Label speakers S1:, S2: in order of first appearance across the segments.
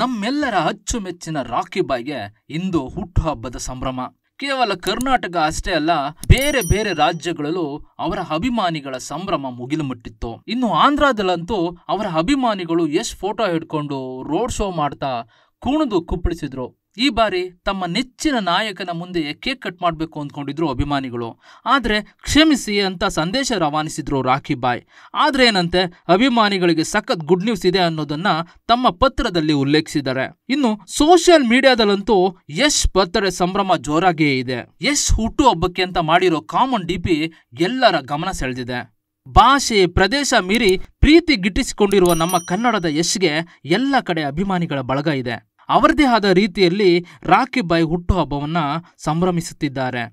S1: ನಮ್ಮೆಲ್ಲರ ಅಚ್ಚುಮೆಚ್ಚಿನ ರಾಕಿ ಬಾಯ್ಗೆ ಇಂದು ಹುಟ್ಟುಹಬ್ಬದ ಸಂಭ್ರಮ ಕೇವಲ ಕರ್ನಾಟಕ ಅಷ್ಟೇ ಅಲ್ಲ ಬೇರೆ ಬೇರೆ ರಾಜ್ಯಗಳಲ್ಲೂ ಅವರ ಅಭಿಮಾನಿಗಳ ಸಂಭ್ರಮ ಮುಗಿಲು ಮುಟ್ಟಿತ್ತು ಇನ್ನು ಆಂಧ್ರದಲ್ಲಂತೂ ಅವರ ಅಭಿಮಾನಿಗಳು ಯಶ್ ಫೋಟೋ ಹಿಡ್ಕೊಂಡು ರೋಡ್ ಶೋ ಮಾಡ್ತಾ ಕುಣಿದು ಕುಪ್ಪಳಿಸಿದ್ರು ಈ ಬಾರಿ ತಮ್ಮ ನೆಚ್ಚಿನ ನಾಯಕನ ಮುಂದೆ ಕೇಕ್ ಕಟ್ ಮಾಡಬೇಕು ಅಂದ್ಕೊಂಡಿದ್ರು ಅಭಿಮಾನಿಗಳು ಆದ್ರೆ ಕ್ಷಮಿಸಿ ಅಂತ ಸಂದೇಶ ರವಾನಿಸಿದ್ರು ರಾಖಿ ಬಾಯ್ ಆದ್ರೆ ಏನಂತೆ ಅಭಿಮಾನಿಗಳಿಗೆ ಸಖತ್ ಗುಡ್ ನ್ಯೂಸ್ ಇದೆ ಅನ್ನೋದನ್ನ ತಮ್ಮ ಪತ್ರದಲ್ಲಿ ಉಲ್ಲೇಖಿಸಿದ್ದಾರೆ ಇನ್ನು ಸೋಷಿಯಲ್ ಮೀಡಿಯಾದಲ್ಲಂತೂ ಯಶ್ ಬರ್ತ್ಡೇ ಸಂಭ್ರಮ ಜೋರಾಗಿಯೇ ಇದೆ ಯಶ್ ಹುಟ್ಟು ಹಬ್ಬಕ್ಕೆ ಅಂತ ಮಾಡಿರೋ ಕಾಮನ್ ಡಿಪಿ ಎಲ್ಲರ ಗಮನ ಸೆಳೆದಿದೆ ಭಾಷೆ ಪ್ರದೇಶ ಮೀರಿ ಪ್ರೀತಿ ಗಿಟ್ಟಿಸಿಕೊಂಡಿರುವ ನಮ್ಮ ಕನ್ನಡದ ಯಶ್ಗೆ ಎಲ್ಲ ಕಡೆ ಅಭಿಮಾನಿಗಳ ಬಳಗ ಇದೆ ಅವರದೇ ಆದ ರೀತಿಯಲ್ಲಿ ರಾಖಿ ಬಾಯ್ ಹುಟ್ಟುಹಬ್ಬವನ್ನ ಸಂಭ್ರಮಿಸುತ್ತಿದ್ದಾರೆ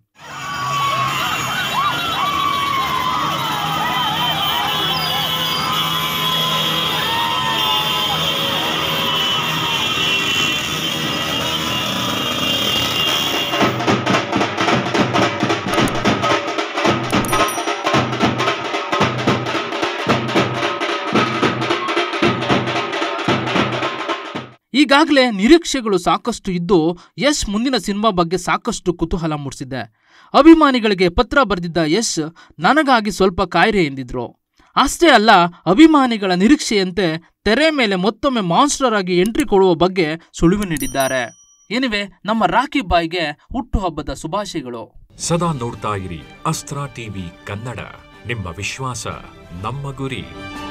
S1: ಈಗಾಗಲೇ ನಿರೀಕ್ಷೆಗಳು ಸಾಕಷ್ಟು ಇದ್ದು ಯಶ್ ಮುಂದಿನ ಸಿನಿಮಾ ಬಗ್ಗೆ ಸಾಕಷ್ಟು ಕುತೂಹಲ ಮೂಡಿಸಿದೆ ಅಭಿಮಾನಿಗಳಿಗೆ ಪತ್ರ ಬರೆದಿದ್ದ ಯಶ್ ನನಗಾಗಿ ಸ್ವಲ್ಪ ಕಾಯಿರೆ ಎಂದಿದ್ರು ಅಷ್ಟೇ ಅಲ್ಲ ಅಭಿಮಾನಿಗಳ ನಿರೀಕ್ಷೆಯಂತೆ ತೆರೆ ಮೇಲೆ ಮತ್ತೊಮ್ಮೆ ಮಾನ್ಸ್ಟರ್ ಆಗಿ ಎಂಟ್ರಿ ಕೊಡುವ ಬಗ್ಗೆ ಸುಳಿವು ನೀಡಿದ್ದಾರೆ ಏನಿವೆ ನಮ್ಮ ರಾಖಿ ಬಾಯ್ಗೆ ಹುಟ್ಟುಹಬ್ಬದ ಶುಭಾಶಯಗಳು
S2: ಸದಾ ನೋಡ್ತಾ ಇರಿ ಅಸ್ತ್ರ ಟಿವಿ ಕನ್ನಡ ನಿಮ್ಮ ವಿಶ್ವಾಸ ನಮ್ಮ ಗುರಿ